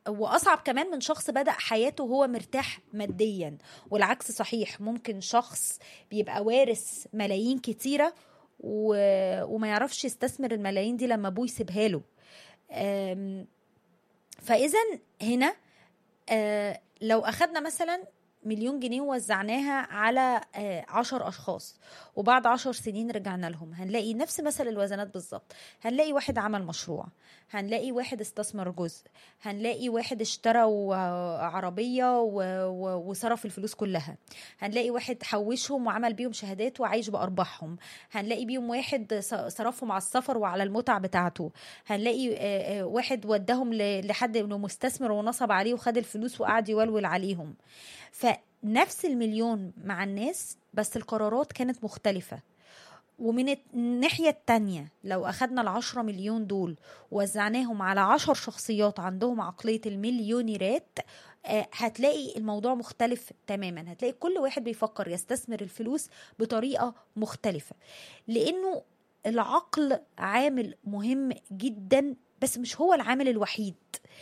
واصعب كمان من شخص بدا حياته وهو مرتاح ماديا والعكس صحيح ممكن شخص بيبقى وارث ملايين كتيره و... وما يعرفش يستثمر الملايين دي لما ابوه يسيبها له أم... فاذا هنا آه لو اخدنا مثلا مليون جنيه ووزعناها على آه عشر أشخاص وبعد عشر سنين رجعنا لهم هنلاقي نفس مثل الوزنات بالظبط هنلاقي واحد عمل مشروع هنلاقي واحد استثمر جزء هنلاقي واحد اشترى عربية وصرف الفلوس كلها هنلاقي واحد حوشهم وعمل بيهم شهادات وعايش بأرباحهم هنلاقي بيهم واحد صرفهم على السفر وعلى المتع بتاعته هنلاقي آه واحد ودهم لحد انه مستثمر ونصب عليه وخد الفلوس وقعد يولول عليهم فنفس المليون مع الناس بس القرارات كانت مختلفة ومن الناحية التانية لو أخدنا العشرة مليون دول ووزعناهم على عشر شخصيات عندهم عقلية المليونيرات هتلاقي الموضوع مختلف تماما هتلاقي كل واحد بيفكر يستثمر الفلوس بطريقة مختلفة لأنه العقل عامل مهم جدا بس مش هو العامل الوحيد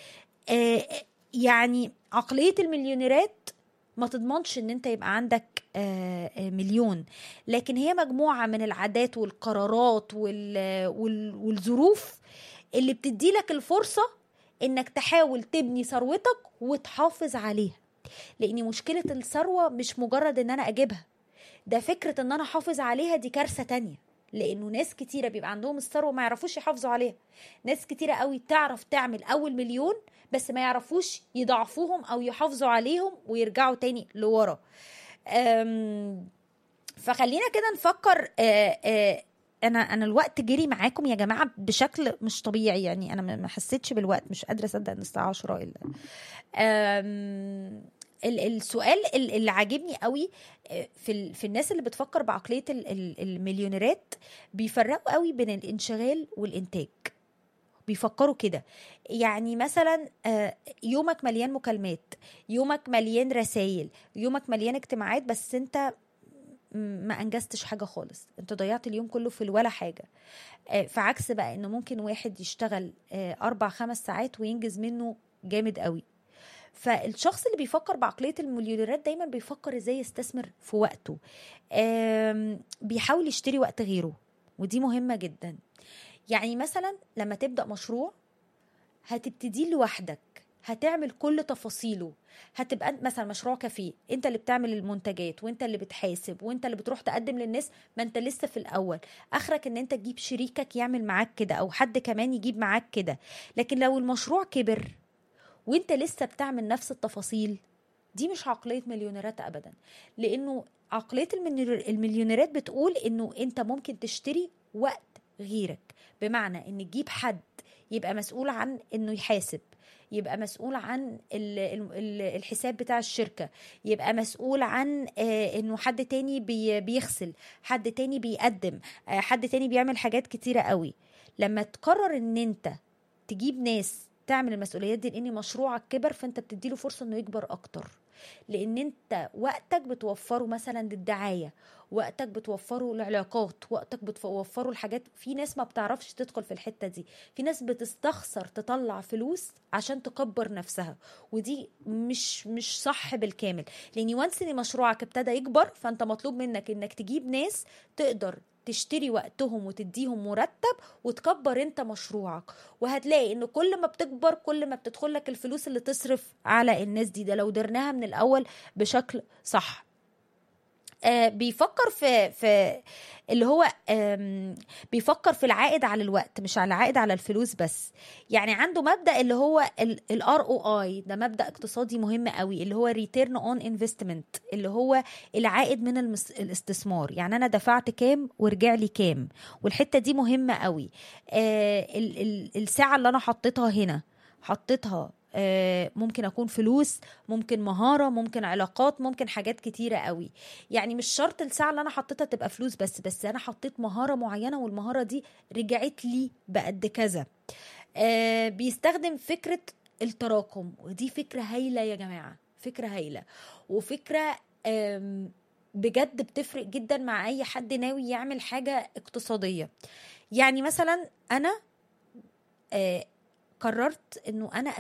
يعني عقلية المليونيرات ما تضمنش ان انت يبقى عندك مليون لكن هي مجموعة من العادات والقرارات والظروف اللي بتدي لك الفرصة انك تحاول تبني ثروتك وتحافظ عليها لان مشكلة الثروة مش مجرد ان انا اجيبها ده فكرة ان انا احافظ عليها دي كارثة تانية لانه ناس كتيرة بيبقى عندهم الثروة ما يعرفوش يحافظوا عليها ناس كتيرة قوي تعرف تعمل اول مليون بس ما يعرفوش يضعفوهم او يحافظوا عليهم ويرجعوا تاني لورا فخلينا كده نفكر آآ آآ انا انا الوقت جري معاكم يا جماعه بشكل مش طبيعي يعني انا ما حسيتش بالوقت مش قادره اصدق ان الساعه 10 الا السؤال اللي عاجبني قوي في في الناس اللي بتفكر بعقليه المليونيرات بيفرقوا قوي بين الانشغال والانتاج بيفكروا كده يعني مثلا يومك مليان مكالمات يومك مليان رسائل يومك مليان اجتماعات بس انت ما انجزتش حاجه خالص انت ضيعت اليوم كله في ولا حاجه فعكس بقى انه ممكن واحد يشتغل اربع خمس ساعات وينجز منه جامد قوي فالشخص اللي بيفكر بعقليه المليونيرات دايما بيفكر ازاي يستثمر في وقته بيحاول يشتري وقت غيره ودي مهمه جدا يعني مثلا لما تبدا مشروع هتبتدي لوحدك هتعمل كل تفاصيله هتبقى مثلا مشروع كافيه انت اللي بتعمل المنتجات وانت اللي بتحاسب وانت اللي بتروح تقدم للناس ما انت لسه في الاول اخرك ان انت تجيب شريكك يعمل معاك كده او حد كمان يجيب معاك كده لكن لو المشروع كبر وانت لسه بتعمل نفس التفاصيل دي مش عقليه مليونيرات ابدا لانه عقليه المليونيرات بتقول انه انت ممكن تشتري وقت غيرك بمعنى ان تجيب حد يبقى مسؤول عن انه يحاسب يبقى مسؤول عن الحساب بتاع الشركه يبقى مسؤول عن انه حد تاني بيغسل حد تاني بيقدم حد تاني بيعمل حاجات كتيره قوي لما تقرر ان انت تجيب ناس تعمل المسؤوليات دي لان مشروعك كبر فانت بتديله فرصه انه يكبر اكتر لان انت وقتك بتوفره مثلا للدعايه وقتك بتوفره العلاقات وقتك بتوفره الحاجات في ناس ما بتعرفش تدخل في الحته دي في ناس بتستخسر تطلع فلوس عشان تكبر نفسها ودي مش مش صح بالكامل لان وانس ان مشروعك ابتدى يكبر فانت مطلوب منك انك تجيب ناس تقدر تشتري وقتهم وتديهم مرتب وتكبر انت مشروعك وهتلاقي ان كل ما بتكبر كل ما بتدخل لك الفلوس اللي تصرف على الناس دي ده لو درناها من الاول بشكل صح آه بيفكر في في اللي هو بيفكر في العائد على الوقت مش على العائد على الفلوس بس يعني عنده مبدا اللي هو الار او اي ده مبدا اقتصادي مهم قوي اللي هو ريتيرن اون انفستمنت اللي هو العائد من المس... الاستثمار يعني انا دفعت كام ورجع لي كام والحته دي مهمه قوي آه ال... ال... الساعه اللي انا حطيتها هنا حطيتها ممكن اكون فلوس ممكن مهاره ممكن علاقات ممكن حاجات كتيره قوي يعني مش شرط الساعه اللي انا حطيتها تبقى فلوس بس بس انا حطيت مهاره معينه والمهاره دي رجعت لي بقد كذا بيستخدم فكره التراكم ودي فكره هايله يا جماعه فكره هايله وفكره بجد بتفرق جدا مع اي حد ناوي يعمل حاجه اقتصاديه يعني مثلا انا قررت انه انا